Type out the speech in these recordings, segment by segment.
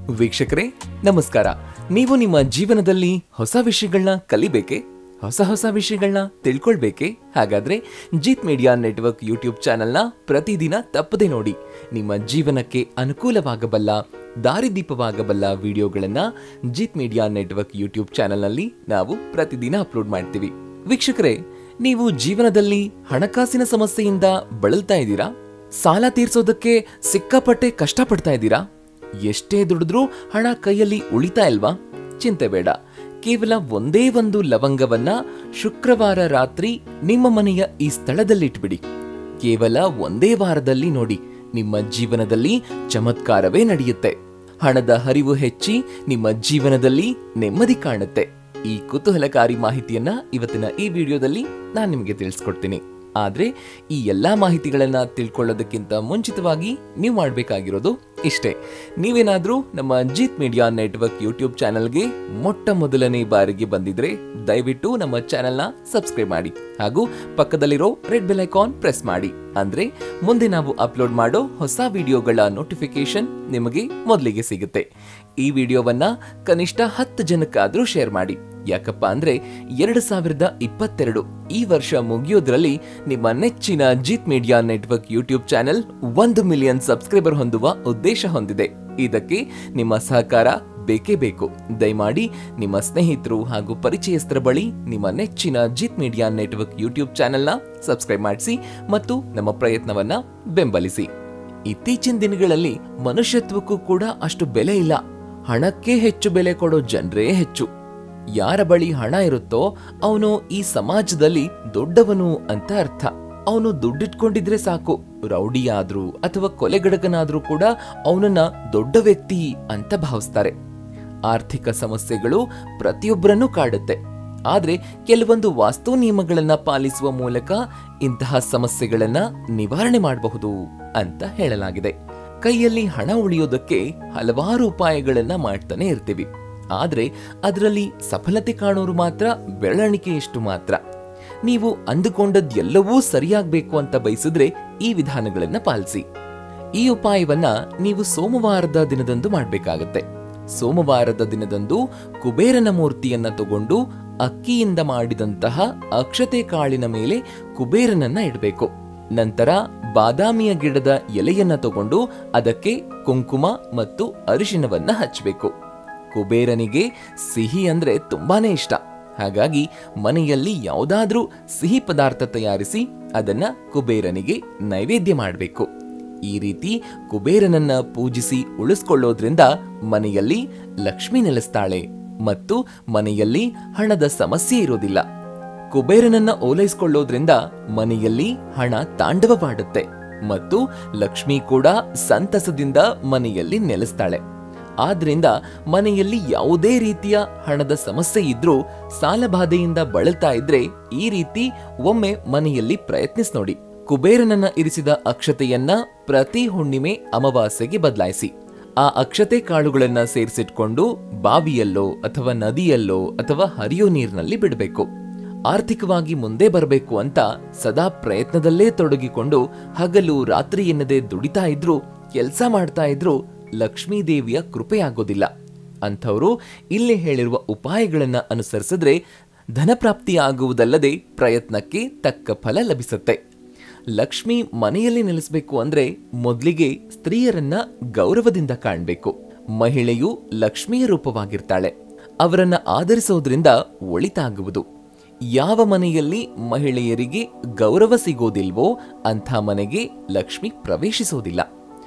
ವೀಕ್ಷಕರೇ ನಮಸ್ಕಾರ ನೀವು ನಿಮ್ಮ ಜೀವನದಲ್ಲಿ ಹೊಸ ವಿಷಯಗಳನ್ನ ಕಲಿಬೇಕೆ ಹೊಸ ಹೊಸ ವಿಷಯಗಳನ್ನ ತಿಳ್ಕೊಳ್ಬೇಕೆ ಹಾಗಾದ್ರೆ ಜೀತ್ ಮೀಡಿಯಾ ನೆಟ್ವರ್ಕ್ ಯೂಟ್ಯೂಬ್ ಚಾನೆಲ್ನ ಪ್ರತಿದಿನ ತಪ್ಪದೆ ನೋಡಿ ನಿಮ್ಮ ಜೀವನಕ್ಕೆ ಅನುಕೂಲವಾಗಬಲ್ಲ ದಾರಿದೀಪವಾಗಬಲ್ಲ ವಿಡಿಯೋಗಳನ್ನ ಜೀತ್ ಮೀಡಿಯಾ ನೆಟ್ವರ್ಕ್ ಯೂಟ್ಯೂಬ್ ಚಾನೆಲ್ನಲ್ಲಿ ನಾವು ಪ್ರತಿದಿನ ಅಪ್ಲೋಡ್ ಮಾಡ್ತೀವಿ ವೀಕ್ಷಕರೇ ನೀವು ಜೀವನದಲ್ಲಿ ಹಣಕಾಸಿನ ಸಮಸ್ಯೆಯಿಂದ ಬಳಲ್ತಾ ಇದ್ದೀರಾ ಸಾಲ ತೀರ್ಸೋದಕ್ಕೆ ಸಿಕ್ಕಾಪಟ್ಟೆ ಕಷ್ಟಪಡ್ತಾ ಇದ್ದೀರಾ ಎಷ್ಟೇ ದುಡಿದ್ರೂ ಹಣ ಕೈಯಲ್ಲಿ ಉಳಿತಾ ಇಲ್ವಾ ಚಿಂತೆ ಬೇಡ ಕೇವಲ ಒಂದೇ ಒಂದು ಲವಂಗವನ್ನ ಶುಕ್ರವಾರ ರಾತ್ರಿ ನಿಮ್ಮ ಮನೆಯ ಈ ಸ್ಥಳದಲ್ಲಿಟ್ಬಿಡಿ ಕೇವಲ ಒಂದೇ ವಾರದಲ್ಲಿ ನೋಡಿ ನಿಮ್ಮ ಜೀವನದಲ್ಲಿ ಚಮತ್ಕಾರವೇ ನಡೆಯುತ್ತೆ ಹಣದ ಹರಿವು ಹೆಚ್ಚಿ ನಿಮ್ಮ ಜೀವನದಲ್ಲಿ ನೆಮ್ಮದಿ ಕಾಣುತ್ತೆ ಈ ಕುತೂಹಲಕಾರಿ ಮಾಹಿತಿಯನ್ನ ಇವತ್ತಿನ ಈ ವಿಡಿಯೋದಲ್ಲಿ ನಾನು ನಿಮಗೆ ತಿಳಿಸ್ಕೊಡ್ತೀನಿ ಆದ್ರೆ ಈ ಎಲ್ಲಾ ಮಾಹಿತಿಗಳನ್ನ ತಿಳ್ಕೊಳ್ಳೋದಕ್ಕಿಂತ ಮುಂಚಿತವಾಗಿ ನೀವು ಮಾಡಬೇಕಾಗಿರೋದು ಇಷ್ಟೇ ನೀವೇನಾದ್ರೂ ನಮ್ಮ ಜೀತ್ ಮೀಡಿಯಾ ನೆಟ್ವರ್ಕ್ ಯೂಟ್ಯೂಬ್ ಚಾನೆಲ್ಗೆ ಮೊಟ್ಟ ಮೊದಲನೇ ಬಾರಿಗೆ ಬಂದಿದ್ರೆ ದಯವಿಟ್ಟು ನಮ್ಮ ಚಾನೆಲ್ನ ಸಬ್ಸ್ಕ್ರೈಬ್ ಮಾಡಿ ಹಾಗೂ ಪಕ್ಕದಲ್ಲಿರೋ ರೆಡ್ ಬೆಲ್ ಐಕಾನ್ ಪ್ರೆಸ್ ಮಾಡಿ ಅಂದ್ರೆ ಮುಂದೆ ನಾವು ಅಪ್ಲೋಡ್ ಮಾಡೋ ಹೊಸ ವಿಡಿಯೋಗಳ ನೋಟಿಫಿಕೇಶನ್ ನಿಮಗೆ ಮೊದಲಿಗೆ ಸಿಗುತ್ತೆ ಈ ವಿಡಿಯೋವನ್ನ ಕನಿಷ್ಠ ಹತ್ತು ಜನಕ್ಕಾದ್ರೂ ಶೇರ್ ಮಾಡಿ ಯಾಕಪ್ಪ ಅಂದ್ರೆ ಎರಡು ಸಾವಿರದ ಇಪ್ಪತ್ತೆರಡು ಈ ವರ್ಷ ಮುಗಿಯೋದ್ರಲ್ಲಿ ನಿಮ್ಮ ನೆಚ್ಚಿನ Jeet media network YouTube channel ಒಂದು ಮಿಲಿಯನ್ ಸಬ್ಸ್ಕ್ರೈಬರ್ ಹೊಂದುವ ಉದ್ದೇಶ ಹೊಂದಿದೆ ಇದಕ್ಕೆ ನಿಮ್ಮ ಸಹಕಾರ ಬೇಕೇ ಬೇಕು ದಯಮಾಡಿ ನಿಮ್ಮ ಸ್ನೇಹಿತರು ಹಾಗೂ ಪರಿಚಯಸ್ಥರ ಬಳಿ ನಿಮ್ಮ ನೆಚ್ಚಿನ ಜಿತ್ ಮೀಡಿಯಾ ನೆಟ್ವರ್ಕ್ ಯೂಟ್ಯೂಬ್ ಚಾನೆಲ್ನ ಸಬ್ಸ್ಕ್ರೈಬ್ ಮಾಡಿಸಿ ಮತ್ತು ನಮ್ಮ ಪ್ರಯತ್ನವನ್ನ ಬೆಂಬಲಿಸಿ ಇತ್ತೀಚಿನ ದಿನಗಳಲ್ಲಿ ಮನುಷ್ಯತ್ವಕ್ಕೂ ಕೂಡ ಅಷ್ಟು ಬೆಲೆ ಇಲ್ಲ ಹಣಕ್ಕೆ ಹೆಚ್ಚು ಬೆಲೆ ಕೊಡೋ ಜನರೇ ಹೆಚ್ಚು ಯಾರ ಬಳಿ ಹಣ ಇರುತ್ತೋ ಅವನು ಈ ಸಮಾಜದಲ್ಲಿ ದೊಡ್ಡವನು ಅಂತ ಅರ್ಥ ಅವನು ದುಡ್ಡಿಟ್ಕೊಂಡಿದ್ರೆ ಸಾಕು ರೌಡಿ ಆದ್ರೂ ಅಥವಾ ಕೊಲೆಗಡಕನಾದ್ರೂ ಕೂಡ ಅವನನ್ನ ದೊಡ್ಡ ವ್ಯಕ್ತಿ ಅಂತ ಭಾವಿಸ್ತಾರೆ ಆರ್ಥಿಕ ಸಮಸ್ಯೆಗಳು ಪ್ರತಿಯೊಬ್ಬರನ್ನೂ ಕಾಡುತ್ತೆ ಆದ್ರೆ ಕೆಲವೊಂದು ವಾಸ್ತು ನಿಯಮಗಳನ್ನ ಪಾಲಿಸುವ ಮೂಲಕ ಇಂತಹ ಸಮಸ್ಯೆಗಳನ್ನ ನಿವಾರಣೆ ಮಾಡಬಹುದು ಅಂತ ಹೇಳಲಾಗಿದೆ ಕೈಯಲ್ಲಿ ಹಣ ಉಳಿಯೋದಕ್ಕೆ ಹಲವಾರು ಉಪಾಯಗಳನ್ನ ಮಾಡ್ತಾನೆ ಇರ್ತೀವಿ ಆದ್ರೆ ಅದರಲ್ಲಿ ಸಫಲತೆ ಕಾಣೋರು ಮಾತ್ರ ಬೆರಳಿಕೆಯಷ್ಟು ಮಾತ್ರ ನೀವು ಅಂದುಕೊಂಡದ್ದೆಲ್ಲವೂ ಸರಿಯಾಗಬೇಕು ಅಂತ ಬಯಸಿದ್ರೆ ಈ ವಿಧಾನಗಳನ್ನ ಪಾಲಿಸಿ ಈ ಉಪಾಯವನ್ನ ನೀವು ಸೋಮವಾರದ ದಿನದಂದು ಮಾಡಬೇಕಾಗತ್ತೆ ಸೋಮವಾರದ ದಿನದಂದು ಕುಬೇರನ ಮೂರ್ತಿಯನ್ನ ತಗೊಂಡು ಅಕ್ಕಿಯಿಂದ ಮಾಡಿದಂತಹ ಅಕ್ಷತೆ ಕಾಳಿನ ಮೇಲೆ ಕುಬೇರನನ್ನ ಇಡಬೇಕು ನಂತರ ಬಾದಾಮಿಯ ಗಿಡದ ಎಲೆಯನ್ನ ತಗೊಂಡು ಅದಕ್ಕೆ ಕುಂಕುಮ ಮತ್ತು ಅರಿಶಿನವನ್ನ ಹಚ್ಚಬೇಕು ಕುಬೇರನಿಗೆ ಸಿಹಿ ಅಂದ್ರೆ ತುಂಬಾನೇ ಇಷ್ಟ ಹಾಗಾಗಿ ಮನೆಯಲ್ಲಿ ಯಾವುದಾದ್ರೂ ಸಿಹಿ ಪದಾರ್ಥ ತಯಾರಿಸಿ ಅದನ್ನ ಕುಬೇರನಿಗೆ ನೈವೇದ್ಯ ಮಾಡಬೇಕು ಈ ರೀತಿ ಕುಬೇರನನ್ನ ಪೂಜಿಸಿ ಉಳಿಸ್ಕೊಳ್ಳೋದ್ರಿಂದ ಮನೆಯಲ್ಲಿ ಲಕ್ಷ್ಮಿ ನೆಲೆಸ್ತಾಳೆ ಮತ್ತು ಮನೆಯಲ್ಲಿ ಹಣದ ಸಮಸ್ಯೆ ಇರೋದಿಲ್ಲ ಕುಬೇರನನ್ನ ಓಲೈಸ್ಕೊಳ್ಳೋದ್ರಿಂದ ಮನೆಯಲ್ಲಿ ಹಣ ತಾಂಡವವಾಡುತ್ತೆ ಮತ್ತು ಲಕ್ಷ್ಮಿ ಕೂಡ ಸಂತಸದಿಂದ ಮನೆಯಲ್ಲಿ ನೆಲೆಸ್ತಾಳೆ ಆದ್ರಿಂದ ಮನೆಯಲ್ಲಿ ಯಾವುದೇ ರೀತಿಯ ಹಣದ ಸಮಸ್ಯೆ ಇದ್ರೂ ಸಾಲಬಾಧೆಯಿಂದ ಬಳಲ್ತಾ ಇದ್ರೆ ಈ ರೀತಿ ಒಮ್ಮೆ ಮನೆಯಲ್ಲಿ ಪ್ರಯತ್ನಿಸಿ ನೋಡಿ ಕುಬೇರನನ್ನ ಇರಿಸಿದ ಅಕ್ಷತೆಯನ್ನ ಪ್ರತಿ ಹುಣ್ಣಿಮೆ ಅಮಾವಾಸ್ಯೆಗೆ ಬದಲಾಯಿಸಿ ಆ ಅಕ್ಷತೆ ಕಾಳುಗಳನ್ನ ಸೇರಿಸಿಟ್ಕೊಂಡು ಬಾವಿಯಲ್ಲೋ ಅಥವಾ ನದಿಯಲ್ಲೋ ಅಥವಾ ಹರಿಯೋ ನೀರಿನಲ್ಲಿ ಬಿಡಬೇಕು ಆರ್ಥಿಕವಾಗಿ ಮುಂದೆ ಬರಬೇಕು ಅಂತ ಸದಾ ಪ್ರಯತ್ನದಲ್ಲೇ ತೊಡಗಿಕೊಂಡು ಹಗಲು ರಾತ್ರಿ ಎನ್ನದೆ ದುಡಿತಾ ಇದ್ರು ಕೆಲಸ ಮಾಡ್ತಾ ಇದ್ರು ಲಕ್ಷ್ಮೀ ದೇವಿಯ ಕೃಪೆಯಾಗೋದಿಲ್ಲ ಅಂಥವರು ಇಲ್ಲಿ ಹೇಳಿರುವ ಉಪಾಯಗಳನ್ನ ಅನುಸರಿಸಿದ್ರೆ ಧನಪ್ರಾಪ್ತಿ ಆಗುವುದಲ್ಲದೆ ಪ್ರಯತ್ನಕ್ಕೆ ತಕ್ಕ ಫಲ ಲಭಿಸುತ್ತೆ ಲಕ್ಷ್ಮಿ ಮನೆಯಲ್ಲಿ ನೆಲೆಸಬೇಕು ಅಂದ್ರೆ ಮೊದಲಿಗೆ ಸ್ತ್ರೀಯರನ್ನ ಗೌರವದಿಂದ ಕಾಣಬೇಕು ಮಹಿಳೆಯು ಲಕ್ಷ್ಮಿಯ ರೂಪವಾಗಿರ್ತಾಳೆ ಅವರನ್ನ ಆಧರಿಸೋದ್ರಿಂದ ಒಳಿತಾಗುವುದು ಯಾವ ಮನೆಯಲ್ಲಿ ಮಹಿಳೆಯರಿಗೆ ಗೌರವ ಸಿಗೋದಿಲ್ವೋ ಅಂಥ ಮನೆಗೆ ಲಕ್ಷ್ಮಿ ಪ್ರವೇಶಿಸೋದಿಲ್ಲ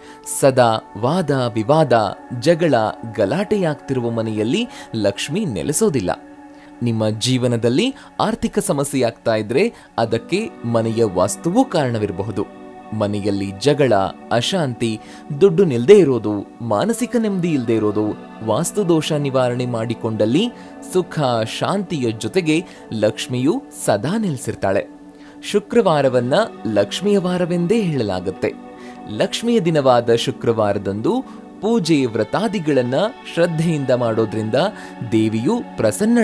ಸದಾ ವಾದ ವಿವಾದ ಜಗಳ ಗಲಾಟೆಯಾಗ್ತಿರುವ ಮನೆಯಲ್ಲಿ ಲಕ್ಷ್ಮಿ ನೆಲೆಸೋದಿಲ್ಲ ನಿಮ್ಮ ಜೀವನದಲ್ಲಿ ಆರ್ಥಿಕ ಸಮಸ್ಯೆಯಾಗ್ತಾ ಇದ್ರೆ ಅದಕ್ಕೆ ಮನೆಯ ವಾಸ್ತುವೂ ಕಾರಣವಿರಬಹುದು ಮನೆಯಲ್ಲಿ ಜಗಳ ಅಶಾಂತಿ ದುಡ್ಡು ನಿಲ್ದೇ ಇರೋದು ಮಾನಸಿಕ ನೆಮ್ಮದಿ ಇಲ್ಲದೆ ಇರೋದು ವಾಸ್ತುದೋಷ ನಿವಾರಣೆ ಮಾಡಿಕೊಂಡಲ್ಲಿ ಸುಖ ಶಾಂತಿಯ ಜೊತೆಗೆ ಲಕ್ಷ್ಮಿಯು ಸದಾ ನೆಲೆಸಿರ್ತಾಳೆ ಶುಕ್ರವಾರವನ್ನ ಲಕ್ಷ್ಮಿಯ ವಾರವೆಂದೇ ಹೇಳಲಾಗುತ್ತೆ ಲಕ್ಷ್ಮಿಯ ದಿನವಾದ ಶುಕ್ರವಾರದಂದು ಪೂಜೆ ವ್ರತಾದಿಗಳನ್ನ ಶ್ರದ್ಧೆಯಿಂದ ಮಾಡೋದ್ರಿಂದ ದೇವಿಯು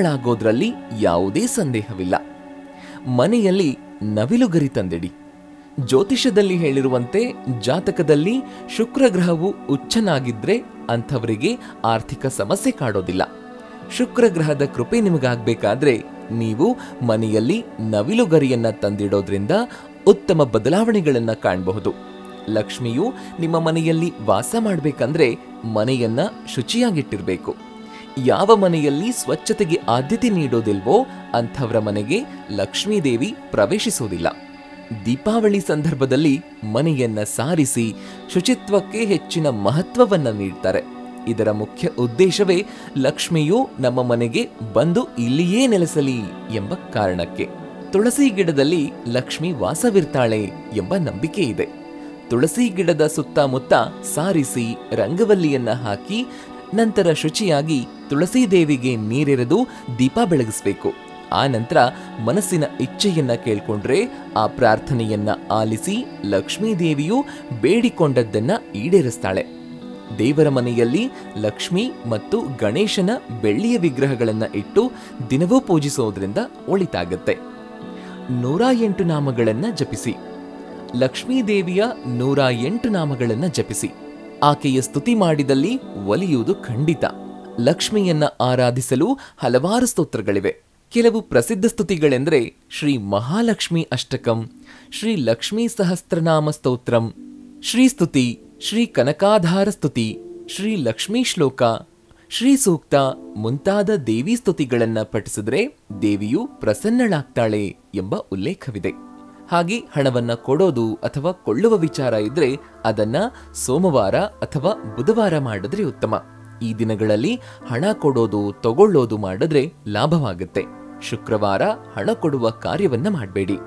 ಪ್ರಸನ್ನಳಾಗೋದ್ರಲ್ಲಿ ಯಾವುದೇ ಸಂದೇಹವಿಲ್ಲ ಮನೆಯಲ್ಲಿ ನವಿಲುಗರಿ ತಂದಿಡಿ ಜ್ಯೋತಿಷದಲ್ಲಿ ಹೇಳಿರುವಂತೆ ಜಾತಕದಲ್ಲಿ ಶುಕ್ರ ಗ್ರಹವು ಉಚ್ಚನಾಗಿದ್ರೆ ಅಂಥವರಿಗೆ ಆರ್ಥಿಕ ಸಮಸ್ಯೆ ಕಾಡೋದಿಲ್ಲ ಶುಕ್ರ ಗ್ರಹದ ಕೃಪೆ ನಿಮಗಾಗಬೇಕಾದ್ರೆ ನೀವು ಮನೆಯಲ್ಲಿ ನವಿಲುಗರಿಯನ್ನ ತಂದಿಡೋದ್ರಿಂದ ಉತ್ತಮ ಬದಲಾವಣೆಗಳನ್ನ ಕಾಣಬಹುದು ಲಕ್ಷ್ಮಿಯು ನಿಮ್ಮ ಮನೆಯಲ್ಲಿ ವಾಸ ಮಾಡಬೇಕಂದ್ರೆ ಮನೆಯನ್ನ ಶುಚಿಯಾಗಿಟ್ಟಿರಬೇಕು ಯಾವ ಮನೆಯಲ್ಲಿ ಸ್ವಚ್ಛತೆಗೆ ಆದ್ಯತೆ ನೀಡೋದಿಲ್ವೋ ಅಂಥವರ ಮನೆಗೆ ಲಕ್ಷ್ಮೀದೇವಿ ಪ್ರವೇಶಿಸೋದಿಲ್ಲ ದೀಪಾವಳಿ ಸಂದರ್ಭದಲ್ಲಿ ಮನೆಯನ್ನ ಸಾರಿಸಿ ಶುಚಿತ್ವಕ್ಕೆ ಹೆಚ್ಚಿನ ಮಹತ್ವವನ್ನ ನೀಡ್ತಾರೆ ಇದರ ಮುಖ್ಯ ಉದ್ದೇಶವೇ ಲಕ್ಷ್ಮಿಯು ನಮ್ಮ ಮನೆಗೆ ಬಂದು ಇಲ್ಲಿಯೇ ನೆಲೆಸಲಿ ಎಂಬ ಕಾರಣಕ್ಕೆ ತುಳಸಿ ಗಿಡದಲ್ಲಿ ಲಕ್ಷ್ಮಿ ವಾಸವಿರ್ತಾಳೆ ಎಂಬ ನಂಬಿಕೆ ಇದೆ ತುಳಸಿ ಗಿಡದ ಸುತ್ತಮುತ್ತ ಸಾರಿಸಿ ರಂಗವಲ್ಲಿಯನ್ನ ಹಾಕಿ ನಂತರ ಶುಚಿಯಾಗಿ ತುಳಸಿ ದೇವಿಗೆ ನೀರೆರೆದು ದೀಪ ಬೆಳಗಿಸ್ಬೇಕು ಆ ನಂತರ ಮನಸ್ಸಿನ ಇಚ್ಛೆಯನ್ನ ಕೇಳ್ಕೊಂಡ್ರೆ ಆ ಪ್ರಾರ್ಥನೆಯನ್ನ ಆಲಿಸಿ ಲಕ್ಷ್ಮೀ ದೇವಿಯು ಬೇಡಿಕೊಂಡದ್ದನ್ನ ಈಡೇರಿಸ್ತಾಳೆ ದೇವರ ಮನೆಯಲ್ಲಿ ಲಕ್ಷ್ಮಿ ಮತ್ತು ಗಣೇಶನ ಬೆಳ್ಳಿಯ ವಿಗ್ರಹಗಳನ್ನ ಇಟ್ಟು ದಿನವೂ ಪೂಜಿಸೋದ್ರಿಂದ ಒಳಿತಾಗತ್ತೆ ನೂರ ಎಂಟು ನಾಮಗಳನ್ನ ಜಪಿಸಿ ಲಕ್ಷ್ಮೀ ದೇವಿಯ ನೂರ ಎಂಟು ನಾಮಗಳನ್ನ ಜಪಿಸಿ ಆಕೆಯ ಸ್ತುತಿ ಮಾಡಿದಲ್ಲಿ ಒಲಿಯುವುದು ಖಂಡಿತ ಲಕ್ಷ್ಮಿಯನ್ನ ಆರಾಧಿಸಲು ಹಲವಾರು ಸ್ತೋತ್ರಗಳಿವೆ ಕೆಲವು ಪ್ರಸಿದ್ಧ ಸ್ತುತಿಗಳೆಂದರೆ ಶ್ರೀ ಮಹಾಲಕ್ಷ್ಮಿ ಅಷ್ಟಕಂ ಶ್ರೀ ಲಕ್ಷ್ಮೀ ಸಹಸ್ರನಾಮ ಸ್ತೋತ್ರಂ ಶ್ರೀ ಸ್ತುತಿ ಶ್ರೀ ಕನಕಾಧಾರ ಸ್ತುತಿ ಶ್ರೀ ಲಕ್ಷ್ಮೀ ಶ್ಲೋಕ ಶ್ರೀ ಸೂಕ್ತ ಮುಂತಾದ ದೇವಿ ಸ್ತುತಿಗಳನ್ನ ಪಠಿಸಿದ್ರೆ ದೇವಿಯು ಪ್ರಸನ್ನಳಾಗ್ತಾಳೆ ಎಂಬ ಉಲ್ಲೇಖವಿದೆ ಹಾಗೆ ಹಣವನ್ನ ಕೊಡೋದು ಅಥವಾ ಕೊಳ್ಳುವ ವಿಚಾರ ಇದ್ರೆ ಅದನ್ನ ಸೋಮವಾರ ಅಥವಾ ಬುಧವಾರ ಮಾಡಿದ್ರೆ ಉತ್ತಮ ಈ ದಿನಗಳಲ್ಲಿ ಹಣ ಕೊಡೋದು ತಗೊಳ್ಳೋದು ಮಾಡಿದ್ರೆ ಲಾಭವಾಗುತ್ತೆ ಶುಕ್ರವಾರ ಹಣ ಕೊಡುವ ಕಾರ್ಯವನ್ನ ಮಾಡಬೇಡಿ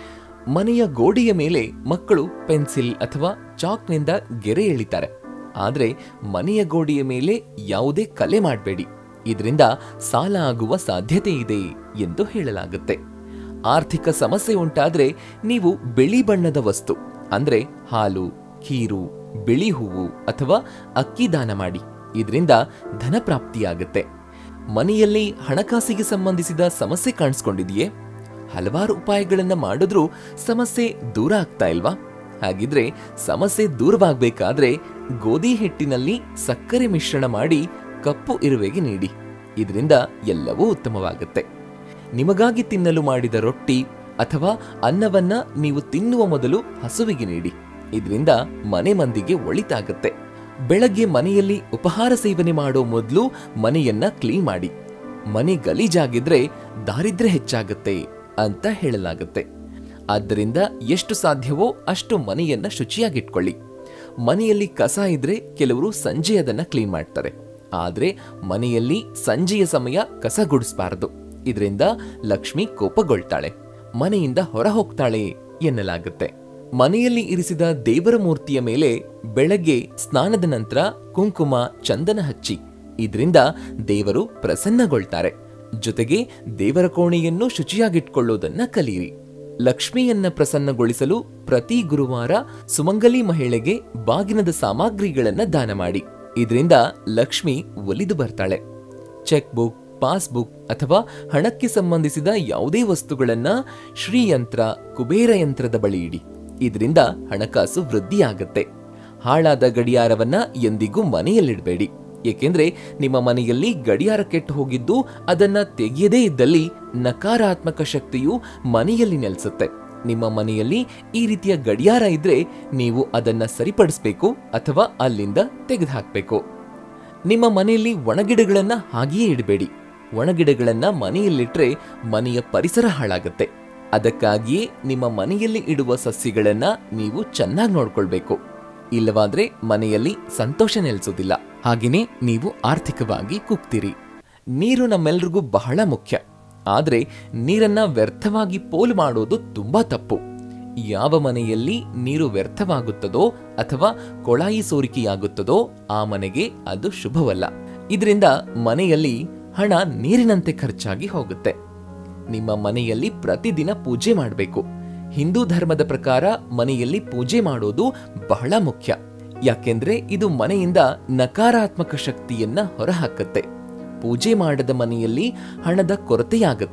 ಮನೆಯ ಗೋಡೆಯ ಮೇಲೆ ಮಕ್ಕಳು ಪೆನ್ಸಿಲ್ ಅಥವಾ ಚಾಕ್ನಿಂದ ಗೆರೆ ಎಳಿತಾರೆ ಆದ್ರೆ ಮನೆಯ ಗೋಡೆಯ ಮೇಲೆ ಯಾವುದೇ ಕಲೆ ಮಾಡಬೇಡಿ ಇದರಿಂದ ಸಾಲ ಆಗುವ ಸಾಧ್ಯತೆ ಇದೆ ಎಂದು ಹೇಳಲಾಗುತ್ತೆ ಆರ್ಥಿಕ ಸಮಸ್ಯೆ ಉಂಟಾದ್ರೆ ನೀವು ಬಿಳಿ ಬಣ್ಣದ ವಸ್ತು ಅಂದ್ರೆ ಹಾಲು ಖೀರು ಬಿಳಿ ಹೂವು ಅಥವಾ ಅಕ್ಕಿ ದಾನ ಮಾಡಿ ಇದರಿಂದ ಧನ ಪ್ರಾಪ್ತಿಯಾಗುತ್ತೆ ಮನೆಯಲ್ಲಿ ಹಣಕಾಸಿಗೆ ಸಂಬಂಧಿಸಿದ ಸಮಸ್ಯೆ ಕಾಣಿಸ್ಕೊಂಡಿದೆಯೇ ಹಲವಾರು ಉಪಾಯಗಳನ್ನ ಮಾಡಿದ್ರೂ ಸಮಸ್ಯೆ ದೂರ ಆಗ್ತಾ ಇಲ್ವಾ ಹಾಗಿದ್ರೆ ಸಮಸ್ಯೆ ದೂರವಾಗಬೇಕಾದ್ರೆ ಗೋಧಿ ಹಿಟ್ಟಿನಲ್ಲಿ ಸಕ್ಕರೆ ಮಿಶ್ರಣ ಮಾಡಿ ಕಪ್ಪು ಇರುವೆಗೆ ನೀಡಿ ಇದರಿಂದ ಎಲ್ಲವೂ ಉತ್ತಮವಾಗುತ್ತೆ ನಿಮಗಾಗಿ ತಿನ್ನಲು ಮಾಡಿದ ರೊಟ್ಟಿ ಅಥವಾ ಅನ್ನವನ್ನ ನೀವು ತಿನ್ನುವ ಮೊದಲು ಹಸುವಿಗೆ ನೀಡಿ ಇದರಿಂದ ಮನೆ ಮಂದಿಗೆ ಒಳಿತಾಗತ್ತೆ ಬೆಳಗ್ಗೆ ಮನೆಯಲ್ಲಿ ಉಪಹಾರ ಸೇವನೆ ಮಾಡೋ ಮೊದಲು ಮನೆಯನ್ನ ಕ್ಲೀನ್ ಮಾಡಿ ಮನೆ ಗಲೀಜಾಗಿದ್ರೆ ದಾರಿದ್ರ್ಯ ಹೆಚ್ಚಾಗತ್ತೆ ಅಂತ ಹೇಳಲಾಗುತ್ತೆ ಆದ್ದರಿಂದ ಎಷ್ಟು ಸಾಧ್ಯವೋ ಅಷ್ಟು ಮನೆಯನ್ನ ಶುಚಿಯಾಗಿಟ್ಕೊಳ್ಳಿ ಮನೆಯಲ್ಲಿ ಕಸ ಇದ್ರೆ ಕೆಲವರು ಸಂಜೆ ಅದನ್ನ ಕ್ಲೀನ್ ಮಾಡ್ತಾರೆ ಆದ್ರೆ ಮನೆಯಲ್ಲಿ ಸಂಜೆಯ ಸಮಯ ಕಸ ಗುಡಿಸಬಾರದು ಇದರಿಂದ ಲಕ್ಷ್ಮಿ ಕೋಪಗೊಳ್ತಾಳೆ ಮನೆಯಿಂದ ಹೊರ ಹೋಗ್ತಾಳೆ ಎನ್ನಲಾಗುತ್ತೆ ಮನೆಯಲ್ಲಿ ಇರಿಸಿದ ದೇವರ ಮೂರ್ತಿಯ ಮೇಲೆ ಬೆಳಗ್ಗೆ ಸ್ನಾನದ ನಂತರ ಕುಂಕುಮ ಚಂದನ ಹಚ್ಚಿ ಇದರಿಂದ ದೇವರು ಪ್ರಸನ್ನಗೊಳ್ತಾರೆ ಜೊತೆಗೆ ದೇವರ ಕೋಣೆಯನ್ನು ಶುಚಿಯಾಗಿಟ್ಕೊಳ್ಳೋದನ್ನ ಕಲಿಯಿರಿ ಲಕ್ಷ್ಮಿಯನ್ನ ಪ್ರಸನ್ನಗೊಳಿಸಲು ಪ್ರತಿ ಗುರುವಾರ ಸುಮಂಗಲಿ ಮಹಿಳೆಗೆ ಬಾಗಿನದ ಸಾಮಗ್ರಿಗಳನ್ನ ದಾನ ಮಾಡಿ ಇದರಿಂದ ಲಕ್ಷ್ಮಿ ಒಲಿದು ಬರ್ತಾಳೆ ಚೆಕ್ ಬುಕ್ ಪಾಸ್ಬುಕ್ ಅಥವಾ ಹಣಕ್ಕೆ ಸಂಬಂಧಿಸಿದ ಯಾವುದೇ ವಸ್ತುಗಳನ್ನ ಶ್ರೀಯಂತ್ರ ಕುಬೇರ ಯಂತ್ರದ ಬಳಿ ಇಡಿ ಇದರಿಂದ ಹಣಕಾಸು ವೃದ್ಧಿಯಾಗತ್ತೆ ಹಾಳಾದ ಗಡಿಯಾರವನ್ನ ಎಂದಿಗೂ ಮನೆಯಲ್ಲಿಡಬೇಡಿ ಏಕೆಂದ್ರೆ ನಿಮ್ಮ ಮನೆಯಲ್ಲಿ ಗಡಿಯಾರ ಕೆಟ್ಟು ಹೋಗಿದ್ದು ಅದನ್ನ ತೆಗೆಯದೇ ಇದ್ದಲ್ಲಿ ನಕಾರಾತ್ಮಕ ಶಕ್ತಿಯು ಮನೆಯಲ್ಲಿ ನೆಲೆಸುತ್ತೆ ನಿಮ್ಮ ಮನೆಯಲ್ಲಿ ಈ ರೀತಿಯ ಗಡಿಯಾರ ಇದ್ರೆ ನೀವು ಅದನ್ನ ಸರಿಪಡಿಸಬೇಕು ಅಥವಾ ಅಲ್ಲಿಂದ ತೆಗೆದುಹಾಕಬೇಕು ನಿಮ್ಮ ಮನೆಯಲ್ಲಿ ಒಣಗಿಡಗಳನ್ನ ಹಾಗೆಯೇ ಇಡಬೇಡಿ ಒಣಗಿಡಗಳನ್ನ ಮನೆಯಲ್ಲಿಟ್ರೆ ಮನೆಯ ಪರಿಸರ ಹಾಳಾಗತ್ತೆ ಅದಕ್ಕಾಗಿಯೇ ನಿಮ್ಮ ಮನೆಯಲ್ಲಿ ಇಡುವ ಸಸ್ಯಗಳನ್ನ ನೀವು ಚೆನ್ನಾಗಿ ನೋಡ್ಕೊಳ್ಬೇಕು ಇಲ್ಲವಾದ್ರೆ ಮನೆಯಲ್ಲಿ ಸಂತೋಷ ನೆಲೆಸೋದಿಲ್ಲ ಹಾಗೆಯೇ ನೀವು ಆರ್ಥಿಕವಾಗಿ ಕುಗ್ತೀರಿ ನೀರು ನಮ್ಮೆಲ್ರಿಗೂ ಬಹಳ ಮುಖ್ಯ ಆದ್ರೆ ನೀರನ್ನ ವ್ಯರ್ಥವಾಗಿ ಪೋಲು ಮಾಡೋದು ತುಂಬಾ ತಪ್ಪು ಯಾವ ಮನೆಯಲ್ಲಿ ನೀರು ವ್ಯರ್ಥವಾಗುತ್ತದೋ ಅಥವಾ ಕೊಳಾಯಿ ಸೋರಿಕೆಯಾಗುತ್ತದೋ ಆ ಮನೆಗೆ ಅದು ಶುಭವಲ್ಲ ಇದರಿಂದ ಮನೆಯಲ್ಲಿ ಹಣ ನೀರಿನಂತೆ ಖರ್ಚಾಗಿ ಹೋಗುತ್ತೆ ನಿಮ್ಮ ಮನೆಯಲ್ಲಿ ಪ್ರತಿದಿನ ಪೂಜೆ ಮಾಡಬೇಕು ಹಿಂದೂ ಧರ್ಮದ ಪ್ರಕಾರ ಮನೆಯಲ್ಲಿ ಪೂಜೆ ಮಾಡೋದು ಬಹಳ ಮುಖ್ಯ ಯಾಕೆಂದ್ರೆ ಇದು ಮನೆಯಿಂದ ನಕಾರಾತ್ಮಕ ಶಕ್ತಿಯನ್ನ ಹೊರಹಾಕತ್ತೆ ಪೂಜೆ ಮಾಡದ ಮನೆಯಲ್ಲಿ ಹಣದ ಕೊರತೆಯಾಗತ್ತೆ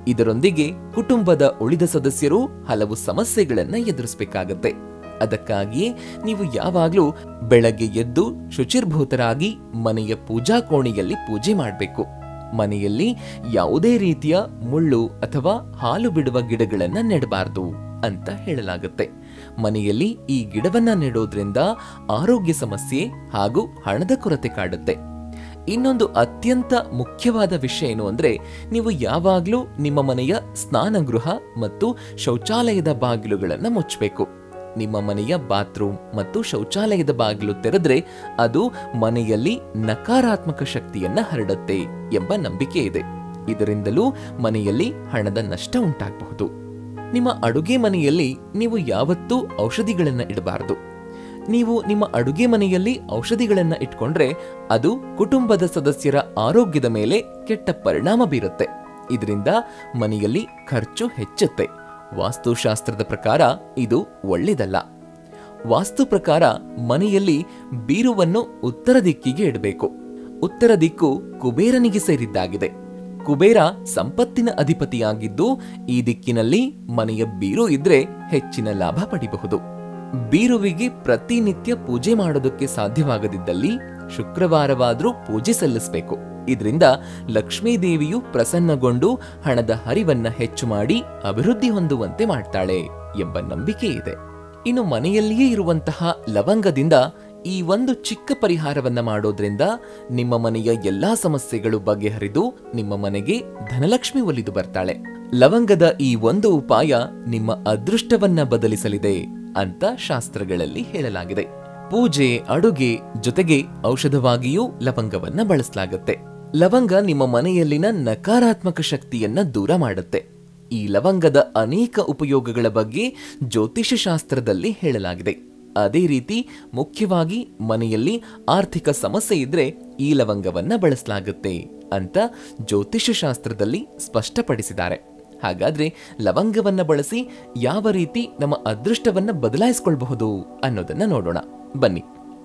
ಇದರೊಂದಿಗೆ ಕುಟುಂಬದ ಉಳಿದ ಸದಸ್ಯರು ಹಲವು ಸಮಸ್ಯೆಗಳನ್ನ ಎದುರಿಸಬೇಕಾಗತ್ತೆ ಅದಕ್ಕಾಗಿಯೇ ನೀವು ಯಾವಾಗಲೂ ಬೆಳಗ್ಗೆ ಎದ್ದು ಶುಚಿರ್ಭೂತರಾಗಿ ಮನೆಯ ಪೂಜಾ ಕೋಣೆಯಲ್ಲಿ ಪೂಜೆ ಮಾಡಬೇಕು ಮನೆಯಲ್ಲಿ ಯಾವುದೇ ರೀತಿಯ ಮುಳ್ಳು ಅಥವಾ ಹಾಲು ಬಿಡುವ ಗಿಡಗಳನ್ನ ನೆಡಬಾರದು ಅಂತ ಹೇಳಲಾಗುತ್ತೆ ಮನೆಯಲ್ಲಿ ಈ ಗಿಡವನ್ನ ನೆಡೋದ್ರಿಂದ ಆರೋಗ್ಯ ಸಮಸ್ಯೆ ಹಾಗೂ ಹಣದ ಕೊರತೆ ಕಾಡುತ್ತೆ ಇನ್ನೊಂದು ಅತ್ಯಂತ ಮುಖ್ಯವಾದ ವಿಷಯ ಏನು ಅಂದ್ರೆ ನೀವು ಯಾವಾಗಲೂ ನಿಮ್ಮ ಮನೆಯ ಸ್ನಾನಗೃಹ ಮತ್ತು ಶೌಚಾಲಯದ ಬಾಗಿಲುಗಳನ್ನು ಮುಚ್ಚಬೇಕು ನಿಮ್ಮ ಮನೆಯ ಬಾತ್ರೂಮ್ ಮತ್ತು ಶೌಚಾಲಯದ ಬಾಗಿಲು ತೆರೆದ್ರೆ ಅದು ಮನೆಯಲ್ಲಿ ನಕಾರಾತ್ಮಕ ಶಕ್ತಿಯನ್ನ ಹರಡುತ್ತೆ ಎಂಬ ನಂಬಿಕೆ ಇದೆ ಇದರಿಂದಲೂ ಮನೆಯಲ್ಲಿ ಹಣದ ನಷ್ಟ ಉಂಟಾಗಬಹುದು ನಿಮ್ಮ ಅಡುಗೆ ಮನೆಯಲ್ಲಿ ನೀವು ಯಾವತ್ತೂ ಔಷಧಿಗಳನ್ನ ಇಡಬಾರದು ನೀವು ನಿಮ್ಮ ಅಡುಗೆ ಮನೆಯಲ್ಲಿ ಔಷಧಿಗಳನ್ನ ಇಟ್ಕೊಂಡ್ರೆ ಅದು ಕುಟುಂಬದ ಸದಸ್ಯರ ಆರೋಗ್ಯದ ಮೇಲೆ ಕೆಟ್ಟ ಪರಿಣಾಮ ಬೀರುತ್ತೆ ಇದರಿಂದ ಮನೆಯಲ್ಲಿ ಖರ್ಚು ಹೆಚ್ಚುತ್ತೆ ವಾಸ್ತುಶಾಸ್ತ್ರದ ಪ್ರಕಾರ ಇದು ಒಳ್ಳೆಯದಲ್ಲ ವಾಸ್ತು ಪ್ರಕಾರ ಮನೆಯಲ್ಲಿ ಬೀರುವನ್ನು ಉತ್ತರ ದಿಕ್ಕಿಗೆ ಇಡಬೇಕು ಉತ್ತರ ದಿಕ್ಕು ಕುಬೇರನಿಗೆ ಸೇರಿದ್ದಾಗಿದೆ ಕುಬೇರ ಸಂಪತ್ತಿನ ಅಧಿಪತಿಯಾಗಿದ್ದು ಈ ದಿಕ್ಕಿನಲ್ಲಿ ಮನೆಯ ಬೀರು ಇದ್ರೆ ಹೆಚ್ಚಿನ ಲಾಭ ಪಡಿಬಹುದು ಬೀರುವಿಗೆ ಪ್ರತಿನಿತ್ಯ ಪೂಜೆ ಮಾಡೋದಕ್ಕೆ ಸಾಧ್ಯವಾಗದಿದ್ದಲ್ಲಿ ಶುಕ್ರವಾರವಾದ್ರೂ ಪೂಜೆ ಸಲ್ಲಿಸಬೇಕು ಇದರಿಂದ ಲಕ್ಷ್ಮೀ ದೇವಿಯು ಪ್ರಸನ್ನಗೊಂಡು ಹಣದ ಹರಿವನ್ನ ಹೆಚ್ಚು ಮಾಡಿ ಅಭಿವೃದ್ಧಿ ಹೊಂದುವಂತೆ ಮಾಡ್ತಾಳೆ ಎಂಬ ನಂಬಿಕೆ ಇದೆ ಇನ್ನು ಮನೆಯಲ್ಲಿಯೇ ಇರುವಂತಹ ಲವಂಗದಿಂದ ಈ ಒಂದು ಚಿಕ್ಕ ಪರಿಹಾರವನ್ನ ಮಾಡೋದ್ರಿಂದ ನಿಮ್ಮ ಮನೆಯ ಎಲ್ಲಾ ಸಮಸ್ಯೆಗಳು ಬಗೆಹರಿದು ನಿಮ್ಮ ಮನೆಗೆ ಧನಲಕ್ಷ್ಮಿ ಒಲಿದು ಬರ್ತಾಳೆ ಲವಂಗದ ಈ ಒಂದು ಉಪಾಯ ನಿಮ್ಮ ಅದೃಷ್ಟವನ್ನ ಬದಲಿಸಲಿದೆ ಅಂತ ಶಾಸ್ತ್ರಗಳಲ್ಲಿ ಹೇಳಲಾಗಿದೆ ಪೂಜೆ ಅಡುಗೆ ಜೊತೆಗೆ ಔಷಧವಾಗಿಯೂ ಲವಂಗವನ್ನ ಬಳಸಲಾಗುತ್ತೆ ಲವಂಗ ನಿಮ್ಮ ಮನೆಯಲ್ಲಿನ ನಕಾರಾತ್ಮಕ ಶಕ್ತಿಯನ್ನ ದೂರ ಮಾಡುತ್ತೆ ಈ ಲವಂಗದ ಅನೇಕ ಉಪಯೋಗಗಳ ಬಗ್ಗೆ ಜ್ಯೋತಿಷ್ಯ ಶಾಸ್ತ್ರದಲ್ಲಿ ಹೇಳಲಾಗಿದೆ ಅದೇ ರೀತಿ ಮುಖ್ಯವಾಗಿ ಮನೆಯಲ್ಲಿ ಆರ್ಥಿಕ ಸಮಸ್ಯೆ ಇದ್ರೆ ಈ ಲವಂಗವನ್ನ ಬಳಸಲಾಗುತ್ತೆ ಅಂತ ಜ್ಯೋತಿಷ್ಯ ಶಾಸ್ತ್ರದಲ್ಲಿ ಸ್ಪಷ್ಟಪಡಿಸಿದ್ದಾರೆ ಹಾಗಾದ್ರೆ ಲವಂಗವನ್ನ ಬಳಸಿ ಯಾವ ರೀತಿ ನಮ್ಮ ಅದೃಷ್ಟವನ್ನ ಬದಲಾಯಿಸ್ಕೊಳ್ಬಹುದು ಅನ್ನೋದನ್ನ ನೋಡೋಣ ಬನ್ನಿ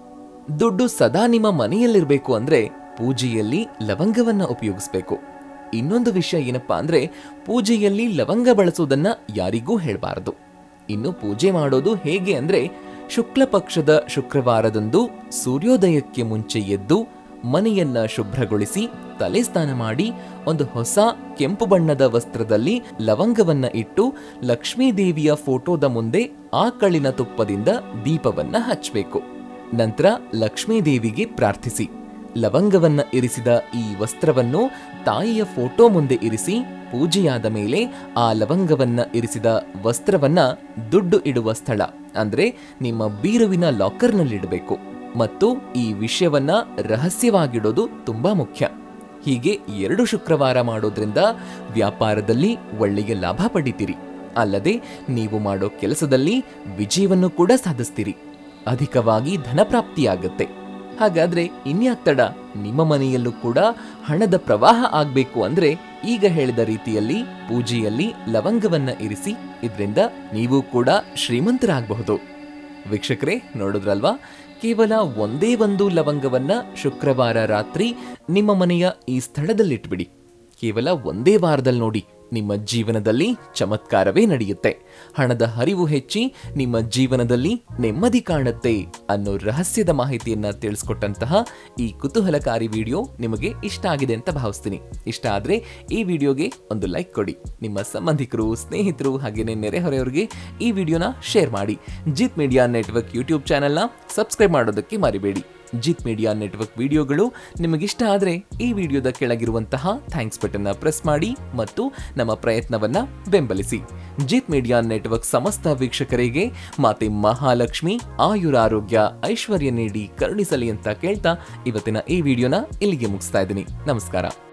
ದುಡ್ಡು ಸದಾ ನಿಮ್ಮ ಮನೆಯಲ್ಲಿರ್ಬೇಕು ಅಂದ್ರೆ ಪೂಜೆಯಲ್ಲಿ ಲವಂಗವನ್ನ ಉಪಯೋಗಿಸ್ಬೇಕು ಇನ್ನೊಂದು ವಿಷಯ ಏನಪ್ಪಾ ಅಂದ್ರೆ ಪೂಜೆಯಲ್ಲಿ ಲವಂಗ ಬಳಸೋದನ್ನ ಯಾರಿಗೂ ಹೇಳಬಾರದು ಇನ್ನು ಪೂಜೆ ಮಾಡೋದು ಹೇಗೆ ಅಂದ್ರೆ ಶುಕ್ಲ ಪಕ್ಷದ ಶುಕ್ರವಾರದಂದು ಸೂರ್ಯೋದಯಕ್ಕೆ ಮುಂಚೆ ಎದ್ದು ಮನೆಯನ್ನ ಶುಭ್ರಗೊಳಿಸಿ ತಲೆ ಸ್ನಾನ ಮಾಡಿ ಒಂದು ಹೊಸ ಕೆಂಪು ಬಣ್ಣದ ವಸ್ತ್ರದಲ್ಲಿ ಲವಂಗವನ್ನ ಇಟ್ಟು ಲಕ್ಷ್ಮೀ ದೇವಿಯ ಫೋಟೋದ ಮುಂದೆ ಆಕಳಿನ ತುಪ್ಪದಿಂದ ದೀಪವನ್ನ ಹಚ್ಚಬೇಕು ನಂತರ ಲಕ್ಷ್ಮೀ ದೇವಿಗೆ ಪ್ರಾರ್ಥಿಸಿ ಲವಂಗವನ್ನ ಇರಿಸಿದ ಈ ವಸ್ತ್ರವನ್ನು ತಾಯಿಯ ಫೋಟೋ ಮುಂದೆ ಇರಿಸಿ ಪೂಜೆಯಾದ ಮೇಲೆ ಆ ಲವಂಗವನ್ನ ಇರಿಸಿದ ವಸ್ತ್ರವನ್ನ ದುಡ್ಡು ಇಡುವ ಸ್ಥಳ ಅಂದ್ರೆ ನಿಮ್ಮ ಬೀರುವಿನ ಲಾಕರ್ನಲ್ಲಿಡಬೇಕು ಮತ್ತು ಈ ವಿಷಯವನ್ನ ರಹಸ್ಯವಾಗಿಡೋದು ತುಂಬಾ ಮುಖ್ಯ ಹೀಗೆ ಎರಡು ಶುಕ್ರವಾರ ಮಾಡೋದ್ರಿಂದ ವ್ಯಾಪಾರದಲ್ಲಿ ಒಳ್ಳೆಯ ಲಾಭ ಪಡಿತೀರಿ ಅಲ್ಲದೆ ನೀವು ಮಾಡೋ ಕೆಲಸದಲ್ಲಿ ವಿಜಯವನ್ನು ಕೂಡ ಸಾಧಿಸ್ತೀರಿ ಅಧಿಕವಾಗಿ ಧನಪ್ರಾಪ್ತಿಯಾಗುತ್ತೆ ಹಾಗಾದ್ರೆ ಇನ್ಯಾಕ್ ತಡ ನಿಮ್ಮ ಮನೆಯಲ್ಲೂ ಕೂಡ ಹಣದ ಪ್ರವಾಹ ಆಗ್ಬೇಕು ಅಂದ್ರೆ ಈಗ ಹೇಳಿದ ರೀತಿಯಲ್ಲಿ ಪೂಜೆಯಲ್ಲಿ ಲವಂಗವನ್ನ ಇರಿಸಿ ಇದರಿಂದ ನೀವು ಕೂಡ ಶ್ರೀಮಂತರಾಗಬಹುದು ವೀಕ್ಷಕರೇ ನೋಡಿದ್ರಲ್ವಾ ಕೇವಲ ಒಂದೇ ಒಂದು ಲವಂಗವನ್ನ ಶುಕ್ರವಾರ ರಾತ್ರಿ ನಿಮ್ಮ ಮನೆಯ ಈ ಸ್ಥಳದಲ್ಲಿಟ್ಬಿಡಿ ಕೇವಲ ಒಂದೇ ವಾರದಲ್ಲಿ ನೋಡಿ ನಿಮ್ಮ ಜೀವನದಲ್ಲಿ ಚಮತ್ಕಾರವೇ ನಡೆಯುತ್ತೆ ಹಣದ ಹರಿವು ಹೆಚ್ಚಿ ನಿಮ್ಮ ಜೀವನದಲ್ಲಿ ನೆಮ್ಮದಿ ಕಾಣುತ್ತೆ ಅನ್ನೋ ರಹಸ್ಯದ ಮಾಹಿತಿಯನ್ನ ತಿಳಿಸ್ಕೊಟ್ಟಂತಹ ಈ ಕುತೂಹಲಕಾರಿ ವಿಡಿಯೋ ನಿಮಗೆ ಇಷ್ಟ ಆಗಿದೆ ಅಂತ ಭಾವಿಸ್ತೀನಿ ಇಷ್ಟ ಆದ್ರೆ ಈ ವಿಡಿಯೋಗೆ ಒಂದು ಲೈಕ್ ಕೊಡಿ ನಿಮ್ಮ ಸಂಬಂಧಿಕರು ಸ್ನೇಹಿತರು ಹಾಗೇನೆ ನೆರೆಹೊರೆಯವರಿಗೆ ಈ ವಿಡಿಯೋನ ಶೇರ್ ಮಾಡಿ ಜಿತ್ ಮೀಡಿಯಾ ನೆಟ್ವರ್ಕ್ ಯೂಟ್ಯೂಬ್ ಚಾನೆಲ್ನ ಸಬ್ಸ್ಕ್ರೈಬ್ ಮಾಡೋದಕ್ಕೆ ಮರಿಬೇಡಿ ಜಿತ್ ಮೀಡಿಯಾ ನೆಟ್ವರ್ಕ್ ವಿಡಿಯೋಗಳು ನಿಮಗಿಷ್ಟ ಆದರೆ ಈ ವಿಡಿಯೋದ ಕೆಳಗಿರುವಂತಹ ಥ್ಯಾಂಕ್ಸ್ ಬಟನ್ನ ಪ್ರೆಸ್ ಮಾಡಿ ಮತ್ತು ನಮ್ಮ ಪ್ರಯತ್ನವನ್ನ ಬೆಂಬಲಿಸಿ ಜಿತ್ ಮೀಡಿಯಾ ನೆಟ್ವರ್ಕ್ ಸಮಸ್ತ ವೀಕ್ಷಕರಿಗೆ ಮಾತೆ ಮಹಾಲಕ್ಷ್ಮಿ ಆಯುರಾರೋಗ್ಯ ಐಶ್ವರ್ಯ ನೀಡಿ ಕರುಣಿಸಲಿ ಅಂತ ಕೇಳ್ತಾ ಇವತ್ತಿನ ಈ ವಿಡಿಯೋನ ಇಲ್ಲಿಗೆ ಮುಗಿಸ್ತಾ ಇದ್ದೀನಿ ನಮಸ್ಕಾರ